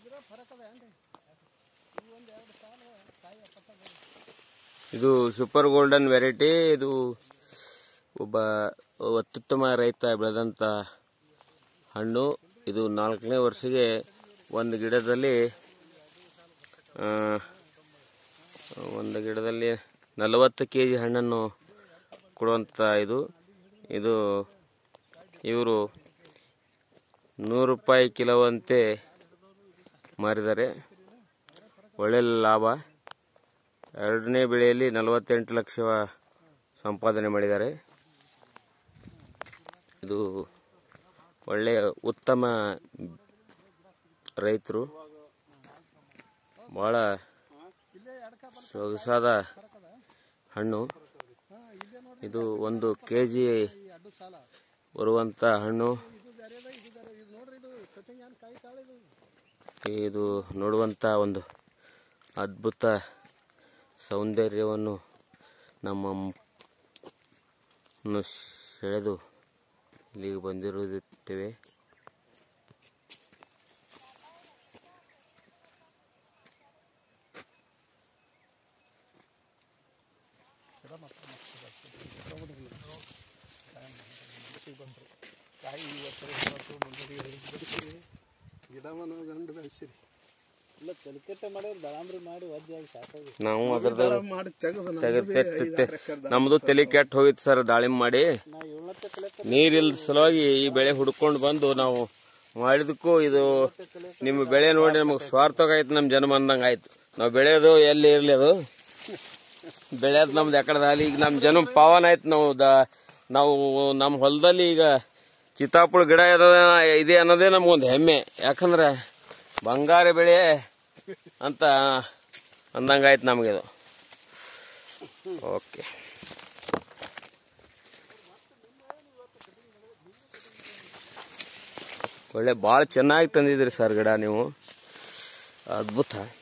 ಇದು super golden variety ಇದು ಒಬ್ಬ ಅತ್ಯುತ್ತಮ ರೈತ ಬೆಳೆದಂತ ಹಣ್ಣು ಇದು ನಾಲ್ಕನೇ ವರ್ಷಗೆ ಒಂದು ಗಿಡದಲ್ಲಿ ಆ, ಒಂದು ಗಿಡದಲ್ಲಿ ನಲವತ್ತು ಕೆ ಜಿ ಹಣ್ಣನ್ನು ಕೊಡುವಂಥ ಇದು ಇದು ಇವರು ನೂರು ರೂಪಾಯಿ ಕಿಲೋವಂತೆ ಮಾರಿದ್ದಾರೆ ಒಳ್ಳೆ ಲಾಭ ಎರಡನೇ ಬೆಳೆಯಲ್ಲಿ ನಲವತ್ತೆಂಟು ಲಕ್ಷ ಸಂಪಾದನೆ ಮಾಡಿದ್ದಾರೆ ಇದು ಒಳ್ಳೆಯ ಉತ್ತಮ ರೈತರು ಬಹಳ ಸೊಗಸಾದ ಹಣ್ಣು ಇದು ಒಂದು ಕೆ ಜಿ ಬರುವಂಥ ಹಣ್ಣು ಇದು ನೋಡುವಂಥ ಒಂದು ಅದ್ಭುತ ಸೌಂದರ್ಯವನ್ನು ನಮ್ಮ ನ್ನು ಸೆಳೆದು ಇಲ್ಲಿಗೆ ಬಂದಿರುತ್ತೇವೆ ಗಿಡವನ್ನು ಗಂಡು ಬೆಳೆಸಿರಿ ಇಲ್ಲ ಚಲಿಕಟ್ಟೆ ಮಾಡಿದ್ರೆ ದಳಾಂಬ್ರಿ ಮಾಡಿ ಒದ್ದಾಗಿ ಸಾಕಾಗಿ ನಾವು ಅದ್ರದ್ದು ಮಾಡಿ ತೆಗೆದು ತೆಗೆದು ನಮ್ದು ತಲೆ ಕೆಟ್ಟ ಹೋಗಿತ್ತು ಸರ್ ದಾಳಿಂಬೆ ಮಾಡಿ ನಾ ಏಳ್ನತ್ತೆ ಕಲಿಯಕ್ಕೆ ನೀರಿಲ್ದ ಸಲುವಾಗಿ ಈ ಬೆಳೆ ಹುಡ್ಕೊಂಡು ಬಂದು ನಾವು ಮಾಡಿದಕ್ಕೂ ಇದು ನಿಮ್ಮ ಬೆಳೆ ನೋಡಿ ನಮಗೆ ಸ್ವಾರ್ಥವಾಗೈತೆ ನಮ್ಮ ಜನ್ಮ ಅಂದಂಗೆ ಆಯ್ತು ನಾವು ಬೆಳೆಯೋದು ಎಲ್ಲಿ ಇರಲಿ ಅದು ಬೆಳೆಯೋದು ನಮ್ದು ಯಾಕಡೆ ಅಲ್ಲಿ ಈಗ ನಮ್ಮ ಜನ್ಮ ಪಾವನ ಆಯ್ತು ನಾವು ದ ನಾವು ನಮ್ಮ ಹೊಲದಲ್ಲಿ ಈಗ ಚಿತ್ತಾಪುಳ ಗಿಡ ಇರೋದ ಇದೆ ಅನ್ನೋದೇ ನಮಗೊಂದು ಹೆಮ್ಮೆ ಯಾಕಂದ್ರೆ ಬಂಗಾರ ಬೆಳೆ ಅಂತ ಅಂದಂಗಾಯ್ತು ನಮಗಿದು ಓಕೆ ಒಳ್ಳೆ ಭಾಳ ಚೆನ್ನಾಗಿ ತಂದಿದ್ರಿ ಸರ್ ಗಿಡ ನೀವು ಅದ್ಭುತ